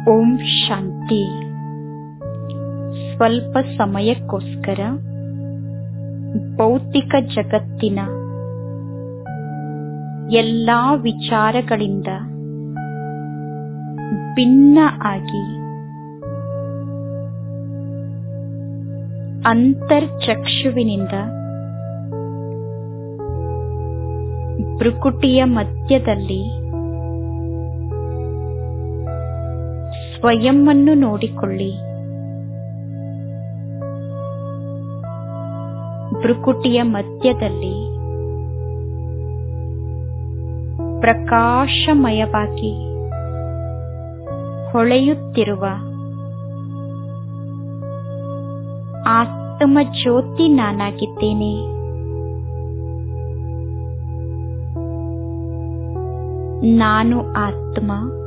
ಓಂ ಶಾಂತಿ ಸ್ವಲ್ಪ ಸಮಯಕ್ಕೋಸ್ಕರ ಭೌತಿಕ ಜಗತ್ತಿನ ಎಲ್ಲಾ ವಿಚಾರಗಳಿಂದ ಭಿನ್ನ ಆಗಿ ಅಂತರ್ಚಕ್ಷುವಿನಿಂದ ಭ್ರುಕುಟಿಯ ಮಧ್ಯದಲ್ಲಿ ಸ್ವಯಂವನ್ನು ನೋಡಿಕೊಳ್ಳಿ ಭ್ರುಕುಟಿಯ ಮಧ್ಯದಲ್ಲಿ ಪ್ರಕಾಶಮಯವಾಗಿ ಹೊಳೆಯುತ್ತಿರುವ ಆತ್ಮ ಜ್ಯೋತಿ ನಾನಾಗಿದ್ದೇನೆ ನಾನು ಆತ್ಮ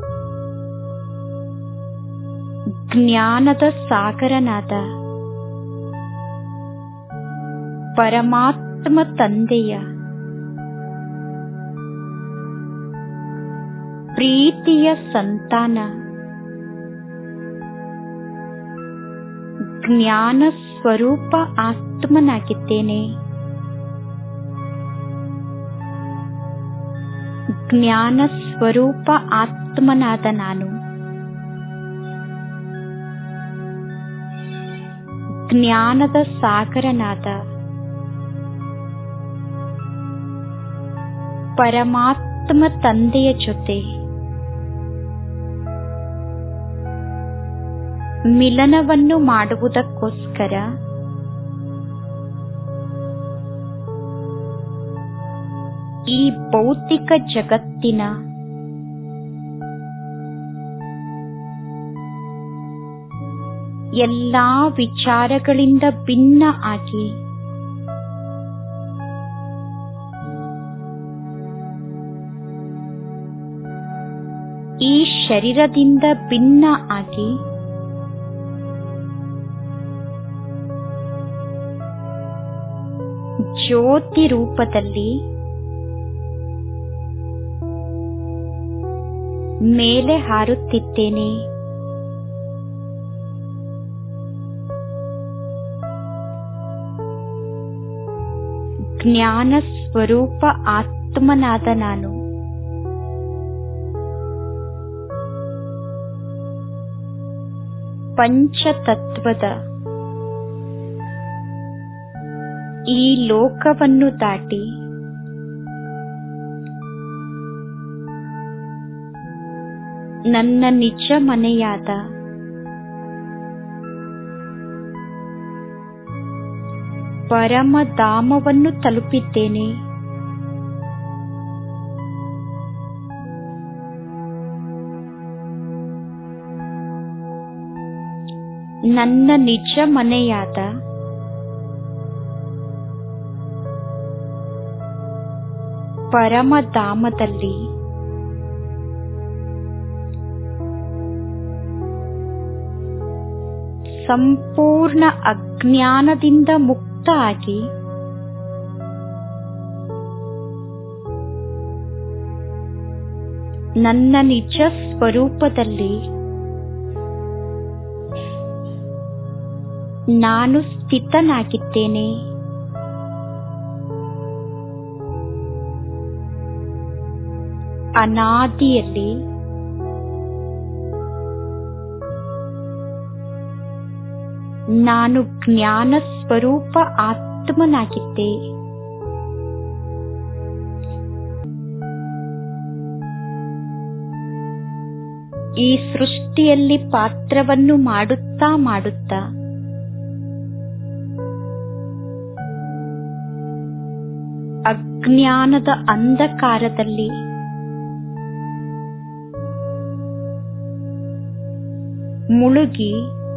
ಜ್ಞಾನದ ಸಾಗರನಾದ ಪರಮಾತ್ಮ ತಂದೆಯ ಪ್ರೀತಿಯ ಸಂತಾನ ಜ್ಞಾನ ಸ್ವರೂಪ ಆತ್ಮನಾಗಿದ್ದೇನೆ ಜ್ಞಾನ ಸ್ವರೂಪ ಆತ್ಮನಾದ ನಾನು ಜ್ಞಾನದ ಸಾಗರನಾದ ಪರಮಾತ್ಮ ತಂದೆಯ ಜೊತೆ ಮಿಲನವನ್ನು ಮಾಡುವುದಕ್ಕೋಸ್ಕರ ಈ ಭೌತಿಕ ಜಗತ್ತಿನ ಎಲ್ಲಾ ವಿಚಾರಗಳಿಂದ ಭಿನ್ನ ಆಗಿ ಈ ಶರೀರದಿಂದ ಭಿನ್ನ ಆಗಿ ಜ್ಯೋತಿ ರೂಪದಲ್ಲಿ ಮೇಲೆ ಹಾರುತ್ತಿದ್ದೇನೆ ಜ್ಞಾನ ಸ್ವರೂಪ ಆತ್ಮನಾದ ನಾನು ಪಂಚತತ್ವದ ಈ ಲೋಕವನ್ನು ದಾಟಿ ನನ್ನ ನಿಜ ಮನೆಯಾದ ಪರಮಧಾಮವನ್ನು ತಲುಪಿದ್ದೇನೆ ನನ್ನ ನಿಜ ಮನೆಯಾದ ಪರಮಧಾಮದಲ್ಲಿ ಸಂಪೂರ್ಣ ಅಜ್ಞಾನದಿಂದ ಮುಕ್ತ ಆಗಿ ನನ್ನ ನಿಜ ಸ್ವರೂಪದಲ್ಲಿ ನಾನು ಸ್ಥಿತನಾಗಿದ್ದೇನೆ ಅನಾದಿಯಲ್ಲಿ ನಾನು ಜ್ಞಾನ ಸ್ವರೂಪ ಆತ್ಮನಾಗಿದ್ದೆ ಈ ಸೃಷ್ಟಿಯಲ್ಲಿ ಪಾತ್ರವನ್ನು ಮಾಡುತ್ತಾ ಮಾಡುತ್ತಾ ಅಜ್ಞಾನದ ಅಂಧಕಾರದಲ್ಲಿ ಮುಳುಗಿ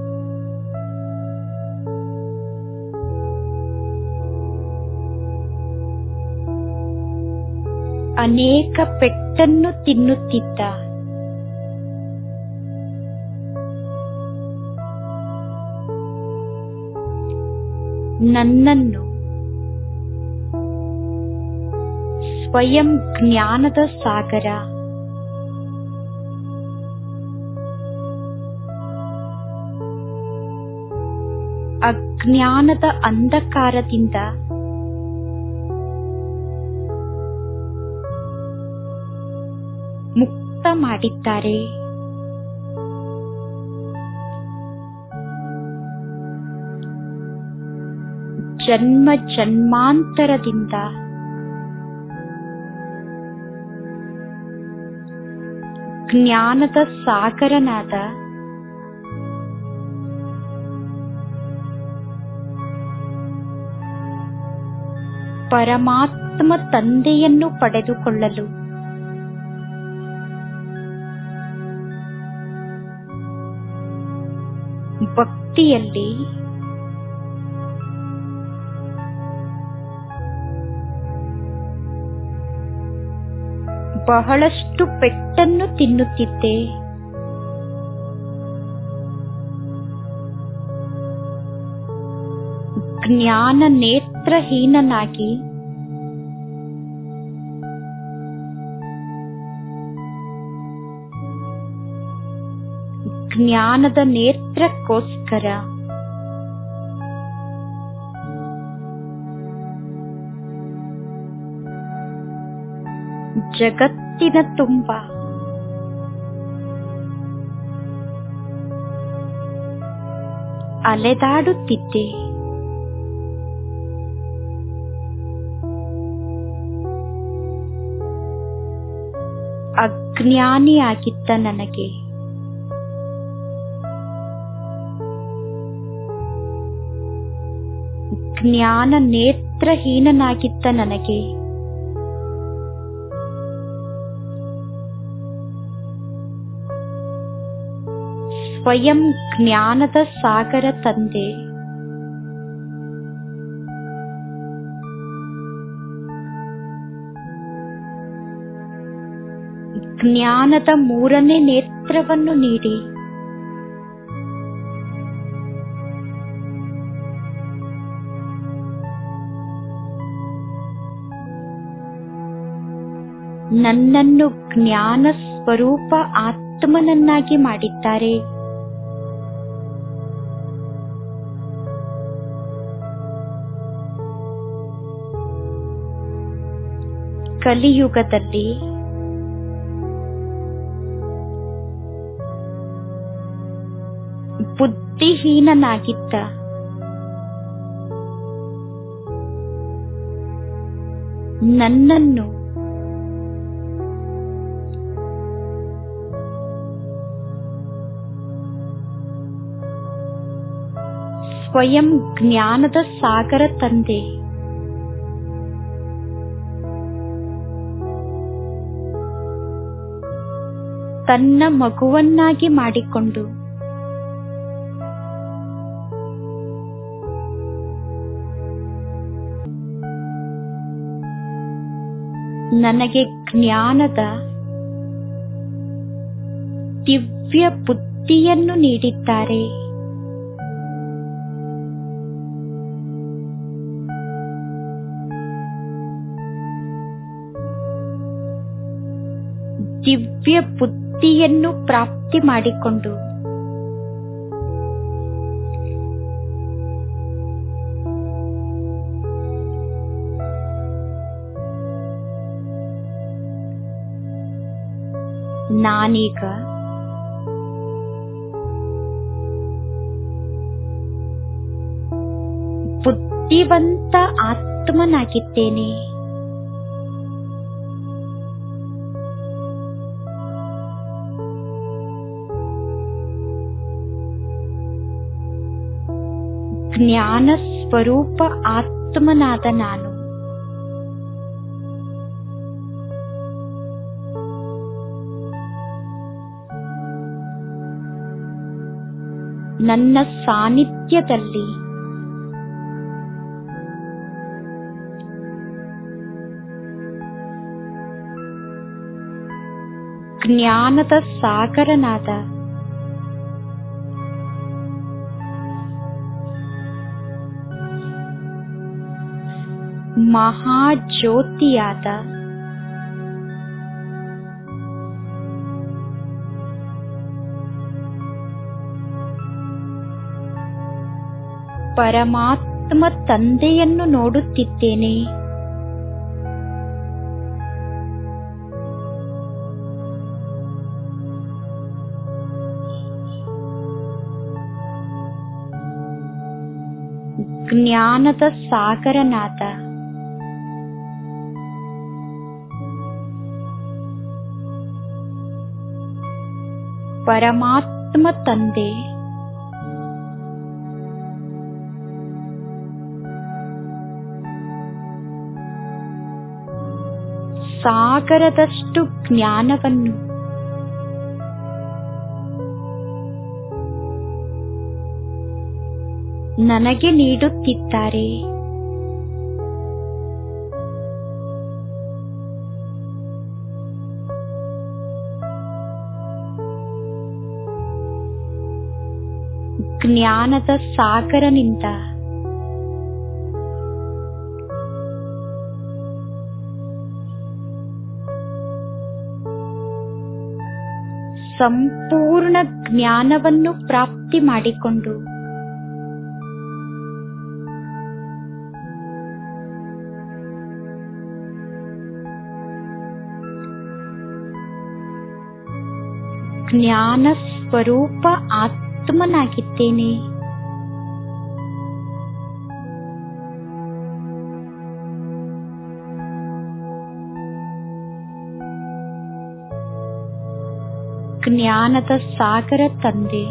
ಅನೇಕ ಪೆಟ್ಟನ್ನು ತಿನ್ನುತ್ತಿದ್ದ ನನ್ನನ್ನು ಸ್ವಯಂ ಜ್ಞಾನದ ಸಾಗರ ಅಜ್ಞಾನದ ಅಂಧಕಾರದಿಂದ ಮುಕ್ತ ಮಾಡಿದ್ದಾರೆ ಜನ್ಮ ಜನ್ಮಾಂತರದಿಂದ ಜ್ಞಾನದ ಸಾಗರನಾದ ಪರಮಾತ್ಮ ತಂದೆಯನ್ನು ಪಡೆದುಕೊಳ್ಳಲು ಭಕ್ತಿಯಲ್ಲಿ ಬಹಳಷ್ಟು ಪೆಟ್ಟನ್ನು ತಿನ್ನುತ್ತಿದ್ದೆ ಜ್ಞಾನ ನೇತ್ರಹೀನನಾಗಿ ಜ್ಞಾನದ ನೇತ್ರಕ್ಕೋಸ್ಕರ ಜಗತ್ತಿನ ತುಂಬ ಅಲೆದಾಡುತ್ತಿದ್ದೆ ಅಜ್ಞಾನಿಯಾಗಿದ್ದ ನನಗೆ ಜ್ಞಾನ ನೇತ್ರಹೀನನಾಗಿದ್ದ ನನಗೆ ಸ್ವಯಂ ಜ್ಞಾನದ ಸಾಗರ ತಂದೆ ಜ್ಞಾನದ ಮೂರನೇ ನೇತ್ರವನ್ನು ನೀಡಿ ನನ್ನನ್ನು ಜ್ಞಾನ ಸ್ವರೂಪ ಆತ್ಮನನ್ನಾಗಿ ಮಾಡಿದ್ದಾರೆ ಕಲಿಯುಗದಲ್ಲಿ ಬುದ್ಧಿಹೀನನಾಗಿದ್ದ ನನ್ನನ್ನು ಸ್ವಯಂ ಜ್ಞಾನದ ಸಾಗರ ತಂದೆ ತನ್ನ ಮಗುವನ್ನಾಗಿ ಮಾಡಿಕೊಂಡು ನನಗೆ ಜ್ಞಾನದ ದಿವ್ಯ ಬುದ್ಧಿಯನ್ನು ನೀಡಿದ್ದಾರೆ ದಿವ್ಯ ಬುದ್ಧಿಯನ್ನು ಪ್ರಾಪ್ತಿ ಮಾಡಿಕೊಂಡು ನಾನೀಗ ಬುದ್ಧಿವಂತ ಆತ್ಮನಾಗಿದ್ದೇನೆ ಜ್ಞಾನ ಸ್ವರೂಪ ಆತ್ಮನಾದ ನಾನು ನನ್ನ ಸಾನ್ನಿಧ್ಯದಲ್ಲಿ ಜ್ಞಾನದ ಸಾಗರನಾದ ಮಹಾಜ್ಯೋತಿಯಾದ ಪರಮಾತ್ಮ ತಂದೆಯನ್ನು ನೋಡುತ್ತಿದ್ದೇನೆ ಜ್ಞಾನದ ಸಾಗರನಾದ ಪರಮಾತ್ಮ ತಂದೆ ಸಾಗರದಷ್ಟು ಜ್ಞಾನವನ್ನು ನನಗೆ ನೀಡುತ್ತಿದ್ದಾರೆ ಜ್ಞಾನದ ಸಾಗರನಿಂದ ಸಂಪೂರ್ಣ ಜ್ಞಾನವನ್ನು ಪ್ರಾಪ್ತಿ ಮಾಡಿಕೊಂಡು ಜ್ಞಾನ ಸ್ವರೂಪ ಆತ್ಮನಾಗಿದ್ದೇನೆ ಜ್ಞಾನದ ಸಾಗರ ತಂದೆ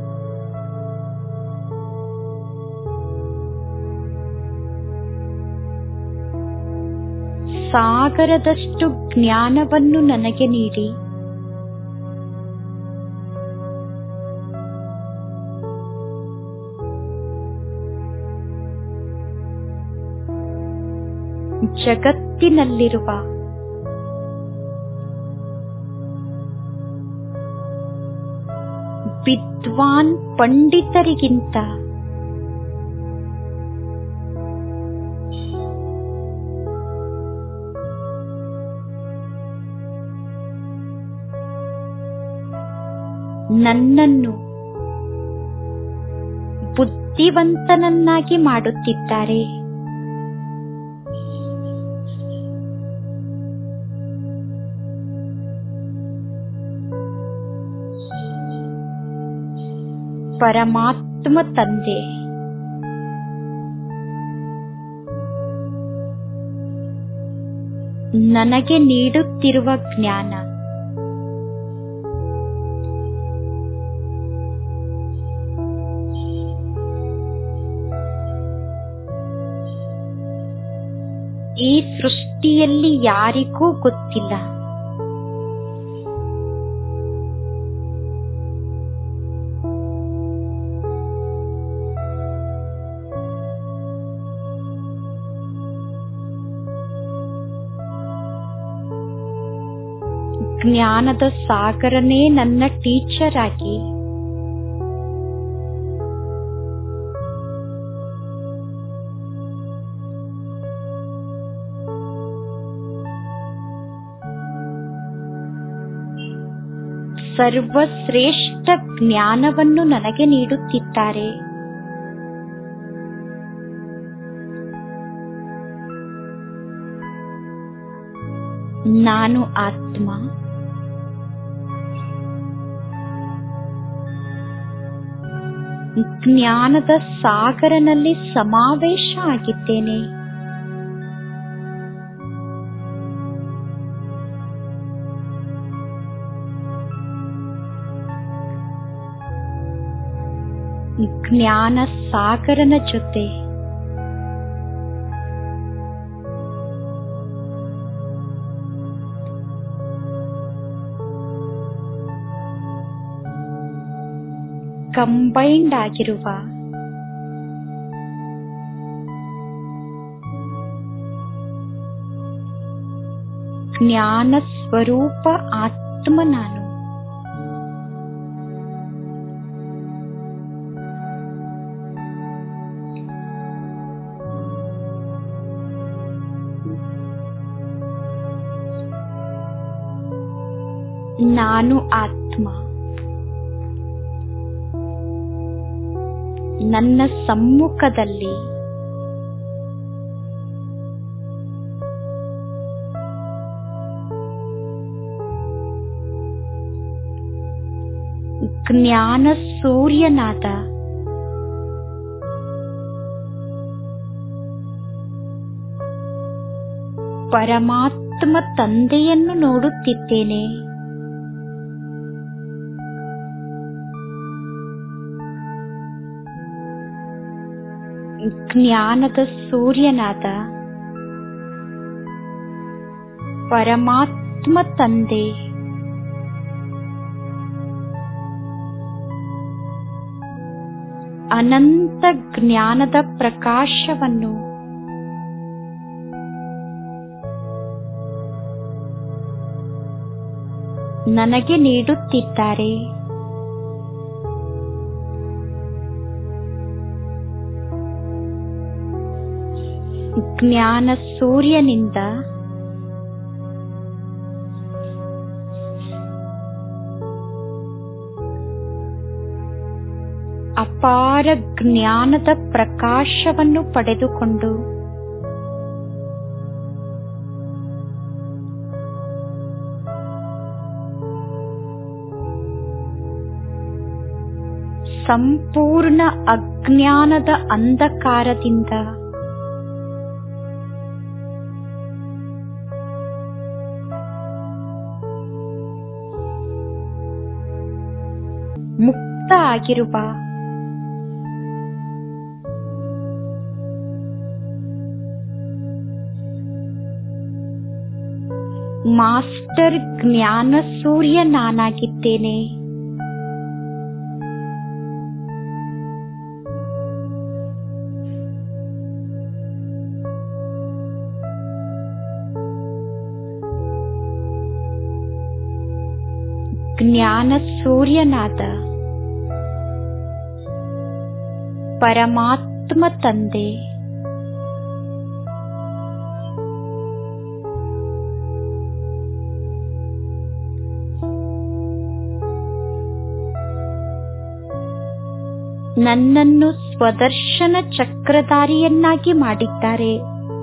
ಸಾಗರದಷ್ಟು ಜ್ಞಾನವನ್ನು ನನಗೆ ನೀಡಿ ಜಗತ್ತಿನಲ್ಲಿರುವ ವಿದ್ವಾನ್ ಪಂಡಿತರಿಗಿಂತ ನನ್ನನ್ನು ಬುದ್ಧಿವಂತನನ್ನಾಗಿ ಮಾಡುತ್ತಿದ್ದಾರೆ ಪರಮಾತ್ಮ ತಂದೆ ನನಗೆ ನೀಡುತ್ತಿರುವ ಜ್ಞಾನ ಈ ಸೃಷ್ಟಿಯಲ್ಲಿ ಯಾರಿಗೂ ಗೊತ್ತಿಲ್ಲ ಜ್ಞಾನದ ಸಾಗರನೇ ನನ್ನ ಟೀಚರ್ ಆಗಿ ಸರ್ವಶ್ರೇಷ್ಠ ಜ್ಞಾನವನ್ನು ನನಗೆ ನೀಡುತ್ತಿದ್ದಾರೆ ನಾನು ಆತ್ಮ ಜ್ಞಾನದ ಸಾಗರನಲ್ಲಿ ಸಮಾವೇಶ ಆಗಿದ್ದೇನೆ ಜ್ಞಾನ ಸಾಗರನ ಜೊತೆ ಕಂಬೈಂಡ್ ಆಗಿರುವ ಜ್ಞಾನ ಸ್ವರೂಪ ಆತ್ಮ ನಾನು ನಾನು ಆತ್ಮ ನನ್ನ ಸಮ್ಮುಖದಲ್ಲಿ ಜ್ಞಾನ ಸೂರ್ಯನಾದ ಪರಮಾತ್ಮ ತಂದೆಯನ್ನು ನೋಡುತ್ತಿದ್ದೇನೆ ಜ್ಞಾನದ ಸೂರ್ಯನಾದ ಪರಮಾತ್ಮ ತಂದೆ ಅನಂತ ಜ್ಞಾನದ ಪ್ರಕಾಶವನ್ನು ನನಗೆ ನೀಡುತ್ತಿದ್ದಾರೆ ಜ್ಞಾನ ಸೂರ್ಯನಿಂದ ಅಪಾರ ಜ್ಞಾನದ ಪ್ರಕಾಶವನ್ನು ಪಡೆದುಕೊಂಡು ಸಂಪೂರ್ಣ ಅಜ್ಞಾನದ ಅಂಧಕಾರದಿಂದ ಮುಕ್ತ ಆಗಿರುವ ಮಾಸ್ಟರ್ ಜ್ಞಾನ ಸೂರ್ಯ ನಾನಾಗಿದ್ದೇನೆ ಜ್ಞಾನ ಸೂರ್ಯನಾದ ಪರಮಾತ್ಮ ತಂದೆ ನನ್ನನ್ನು ಸ್ವದರ್ಶನ ಚಕ್ರಧಾರಿಯನ್ನಾಗಿ ಮಾಡಿದ್ದಾರೆ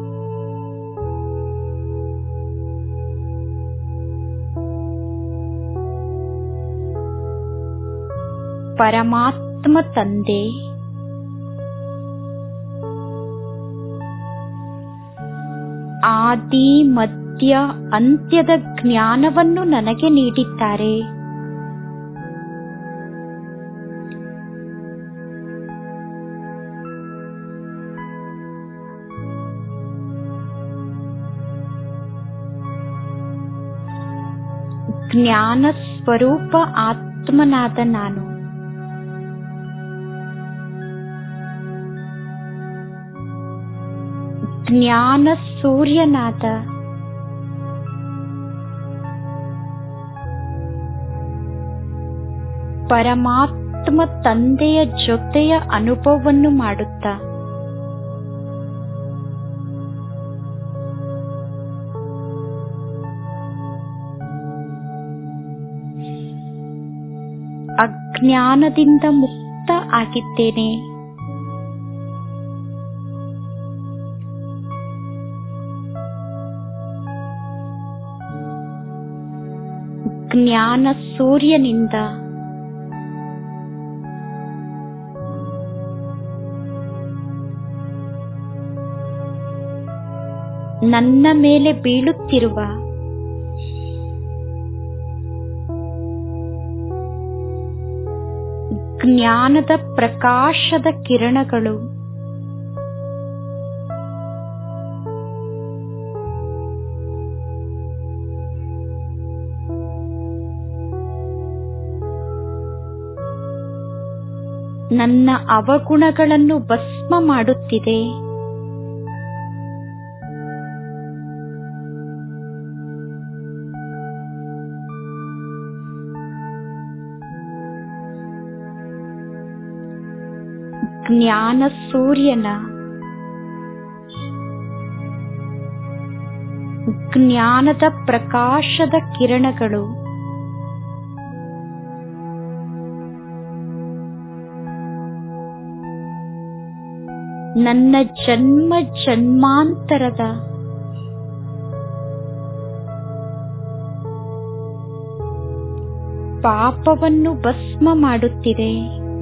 ಪರಮಾತ್ಮ ತಂದೆ ಆದಿ ಮಧ್ಯ ಅಂತ್ಯದ ಜ್ಞಾನವನ್ನು ನನಗೆ ನೀಡಿದ್ದಾರೆ ಜ್ಞಾನ ಸ್ವರೂಪ ಆತ್ಮನಾದ ನಾನು ಜ್ಞಾನ ಸೂರ್ಯನಾದ ಪರಮಾತ್ಮ ತಂದೆಯ ಜೊತೆಯ ಅನುಭವವನ್ನು ಮಾಡುತ್ತಾ ಅಜ್ಞಾನದಿಂದ ಮುಕ್ತ ಆಗಿದ್ದೇನೆ ಜ್ಞಾನ ಸೂರ್ಯನಿಂದ ನನ್ನ ಮೇಲೆ ಬೀಳುತ್ತಿರುವ ಜ್ಞಾನದ ಪ್ರಕಾಶದ ಕಿರಣಗಳು ನನ್ನ ಅವಗುಣಗಳನ್ನು ಭಸ್ಮ ಮಾಡುತ್ತಿದೆ ಜ್ಞಾನ ಸೂರ್ಯನ ಜ್ಞಾನದ ಪ್ರಕಾಶದ ಕಿರಣಗಳು ನನ್ನ ಜನ್ಮ ಜನ್ಮಾಂತರದ ಪಾಪವನ್ನು ಭಸ್ಮ ಮಾಡುತ್ತಿದೆ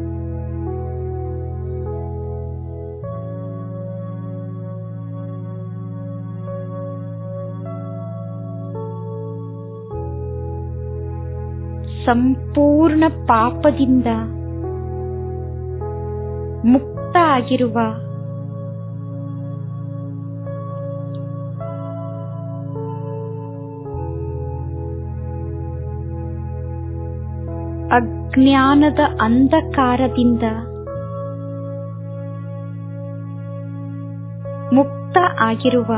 ಸಂಪೂರ್ಣ ಪಾಪದಿಂದ ಮುಕ್ತ ಆಗಿರುವ ಅಜ್ಞಾನದ ಅಂಧಕಾರದಿಂದ ಮುಕ್ತ ಆಗಿರುವ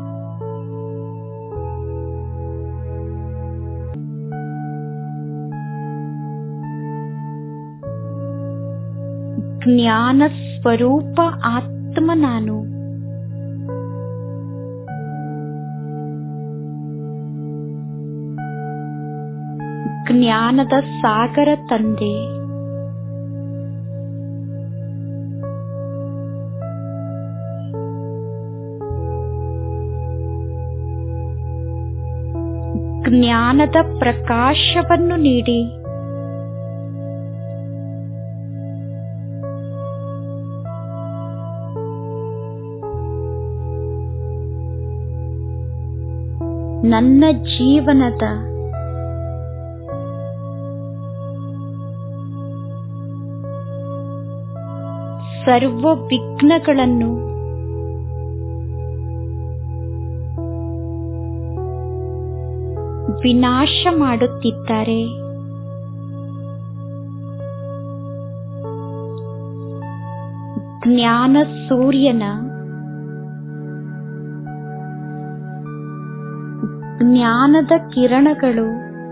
ಜ್ಞಾನ ಸ್ವರೂಪ ಆತ್ಮ ನಾನು ಜ್ಞಾನದ ಸಾಗರ ತಂದೆ ಜ್ಞಾನದ ಪ್ರಕಾಶವನ್ನು ನೀಡಿ ನನ್ನ ಜೀವನದ ಸರ್ವ ವಿಘ್ನಗಳನ್ನು ವಿನಾಶ ಮಾಡುತ್ತಿದ್ದಾರೆ ಜ್ಞಾನ ಸೂರ್ಯನ ಜ್ಞಾನದ ಕಿರಣಗಳು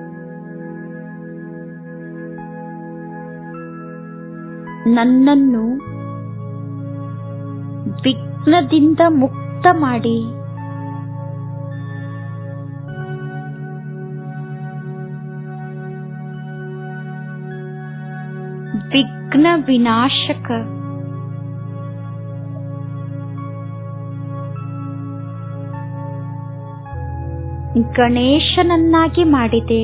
ನನ್ನನ್ನು ವಿಘ್ನದಿಂದ ಮುಕ್ತ ಮಾಡಿ ವಿಘ್ನ ವಿನಾಶಕ ಗಣೇಶನನ್ನಾಗಿ ಮಾಡಿದೆ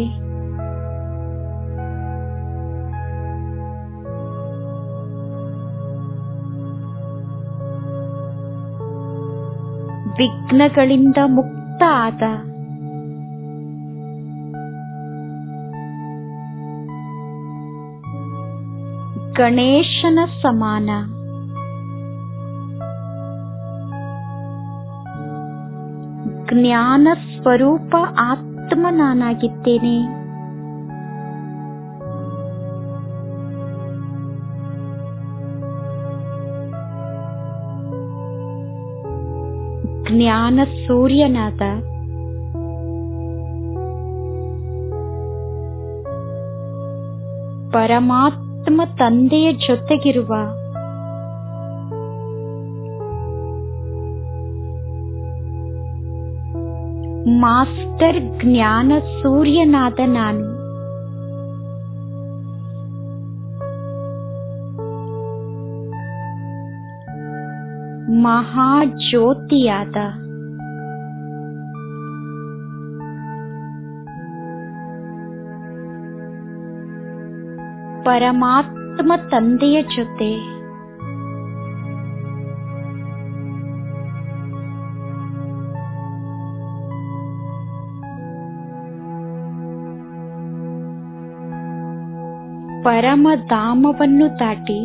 ವಿಘ್ನಗಳಿಂದ ಮುಕ್ತ ಆದ ಗಣೇಶನ ಸಮಾನ ಜ್ಞಾನ ಸ್ವರೂಪ ಆತ್ಮ ನಾನಾಗಿದ್ದೇನೆ ಜ್ಞಾನ ಸೂರ್ಯನಾದ ಪರಮಾತ್ಮ ತಂದೆಯ ಜೊತೆಗಿರುವ ಮಾಸ್ಟರ್ ಜ್ಞಾನ ಸೂರ್ಯನಾದ ನಾನು ಮಹಾಜ್ಯೋತಿಯಾದ ಪರಮಾತ್ಮ ತಂದೆಯ ಜೊತೆ ಪರಮಧಾಮವನ್ನು ದಾಟಿ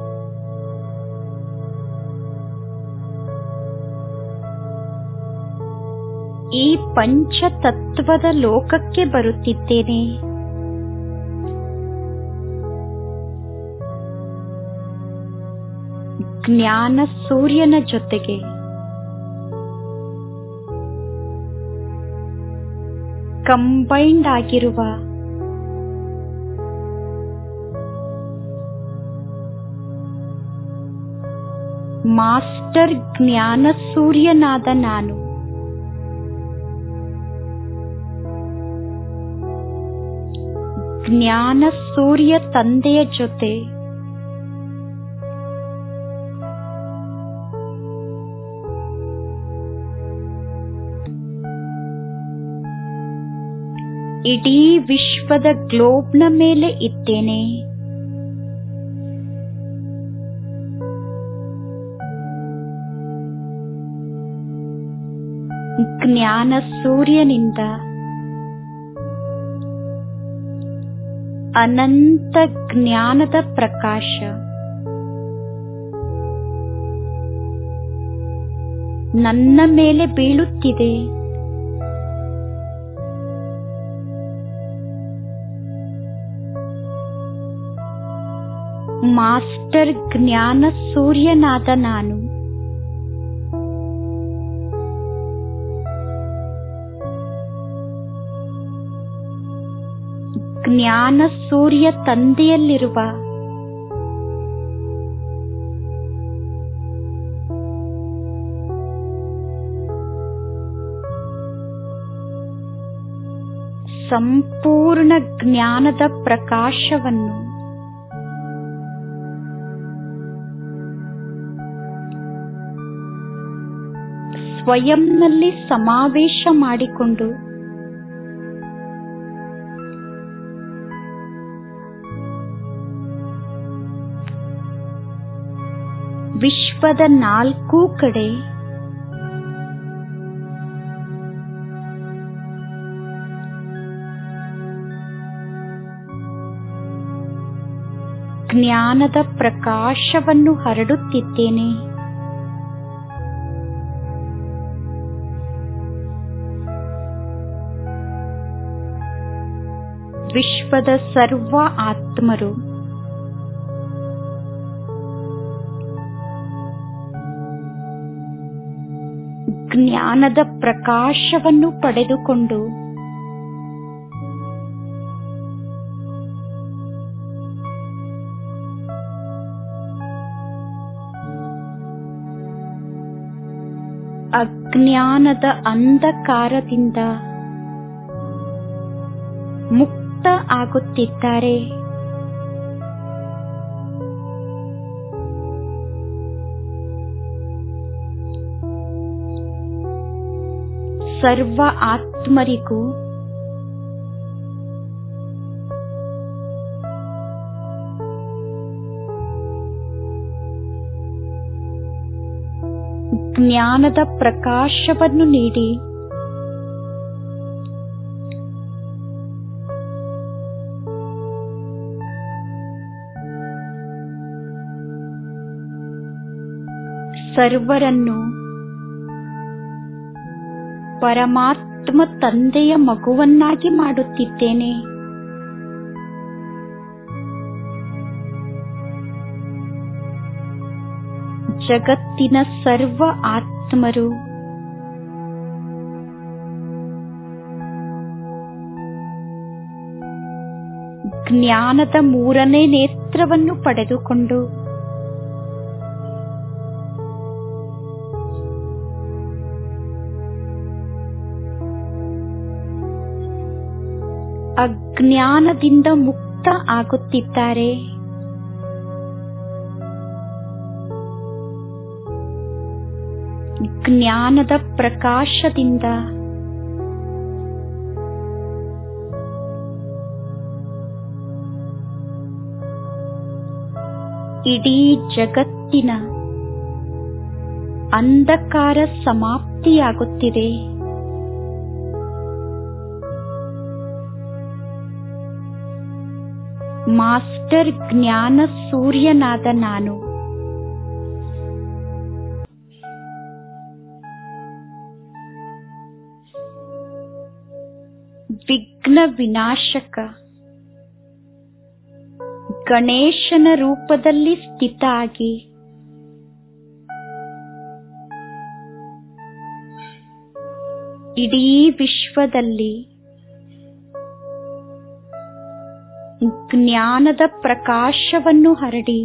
ಈ ಪಂಚತತ್ವದ ಲೋಕಕ್ಕೆ ಬರುತ್ತಿದ್ದೇನೆ ಜ್ಞಾನ ಸೂರ್ಯನ ಜೊತೆಗೆ ಕಂಬೈಂಡ್ ಆಗಿರುವ ಮಾಸ್ಟರ್ ಜ್ಞಾನ ಸೂರ್ಯನಾದ ನಾನು ಜ್ಞಾನ ಸೂರ್ಯ ತಂದೆಯ ಜೊತೆ ಇಡೀ ವಿಶ್ವದ ಗ್ಲೋಬ್ನ ಮೇಲೆ ಇದ್ದೇನೆ ಜ್ಞಾನ ಸೂರ್ಯನಿಂದ ಅನಂತ ಜ್ಞಾನದ ಪ್ರಕಾಶ ನನ್ನ ಮೇಲೆ ಬೀಳುತ್ತಿದೆ ಮಾಸ್ಟರ್ ಜ್ಞಾನ ಸೂರ್ಯನಾದ ನಾನು ಜ್ಞಾನ ಸೂರ್ಯ ತಂದೆಯಲ್ಲಿರುವ ಸಂಪೂರ್ಣ ಜ್ಞಾನದ ಪ್ರಕಾಶವನ್ನು ಸ್ವಯಂನಲ್ಲಿ ಸಮಾವೇಶ ಮಾಡಿಕೊಂಡು ವಿಶ್ವದ ನಾಲ್ಕೂ ಕಡೆ ಜ್ಞಾನದ ಪ್ರಕಾಶವನ್ನು ಹರಡುತ್ತಿದ್ದೇನೆ ವಿಶ್ವದ ಸರ್ವ ಆತ್ಮರು ಜ್ಞಾನದ ಪ್ರಕಾಶವನ್ನು ಪಡೆದುಕೊಂಡು ಅಜ್ಞಾನದ ಅಂಧಕಾರದಿಂದ ಮುಕ್ತ ಆಗುತ್ತಿದ್ದಾರೆ ಸರ್ವ ಆತ್ಮರಿಗೂ ಜ್ಞಾನದ ಪ್ರಕಾಶವನ್ನು ನೀಡಿ ಸರ್ವರನ್ನು ಪರಮಾತ್ಮ ತಂದೆಯ ಮಗುವನ್ನಾಗಿ ಮಾಡುತ್ತಿದ್ದೇನೆ ಜಗತ್ತಿನ ಸರ್ವ ಆತ್ಮರು ಜ್ಞಾನದ ಮೂರನೇ ನೇತ್ರವನ್ನು ಪಡೆದುಕೊಂಡು ಅಜ್ಞಾನದಿಂದ ಮುಕ್ತ ಆಗುತ್ತಿದ್ದಾರೆ ಜ್ಞಾನದ ಪ್ರಕಾಶದಿಂದ ಇಡೀ ಜಗತ್ತಿನ ಅಂಧಕಾರ ಸಮಾಪ್ತಿಯಾಗುತ್ತಿದೆ ಮಾಸ್ಟರ್ ಜ್ಞಾನ ಸೂರ್ಯನಾದ ನಾನು ವಿಘ್ನ ವಿನಾಶಕ ಗಣೇಶನ ರೂಪದಲ್ಲಿ ಸ್ಥಿತ ಆಗಿ ಇಡೀ ವಿಶ್ವದಲ್ಲಿ ಜ್ಞಾನದ ಪ್ರಕಾಶವನ್ನು ಹರಡಿ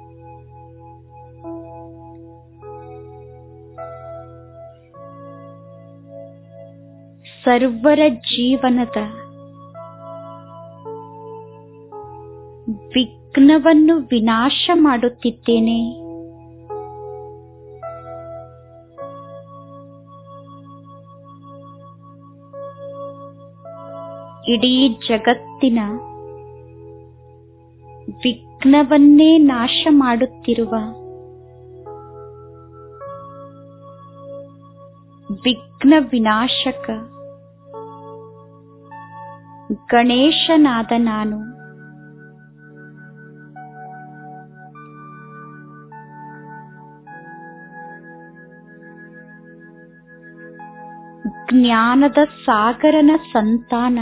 ಸರ್ವರ ಜೀವನದ ವಿಘ್ನವನ್ನು ವಿನಾಶ ಮಾಡುತ್ತಿದ್ದೇನೆ ಇಡೀ ಜಗತ್ತಿನ ವಿಘ್ನವನ್ನೇ ನಾಶ ಮಾಡುತ್ತಿರುವ ವಿಘ್ನ ವಿನಾಶಕ ಗಣೇಶನಾದ ನಾನು ಜ್ಞಾನದ ಸಾಗರನ ಸಂತಾನ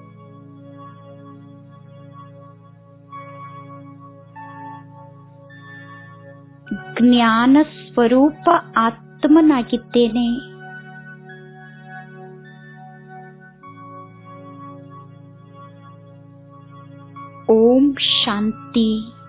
ಜ್ಞಾನ ಸ್ವರೂಪ ಆತ್ಮನಾಗಿದ್ದೇನೆ ಓಂ ಶಾಂತಿ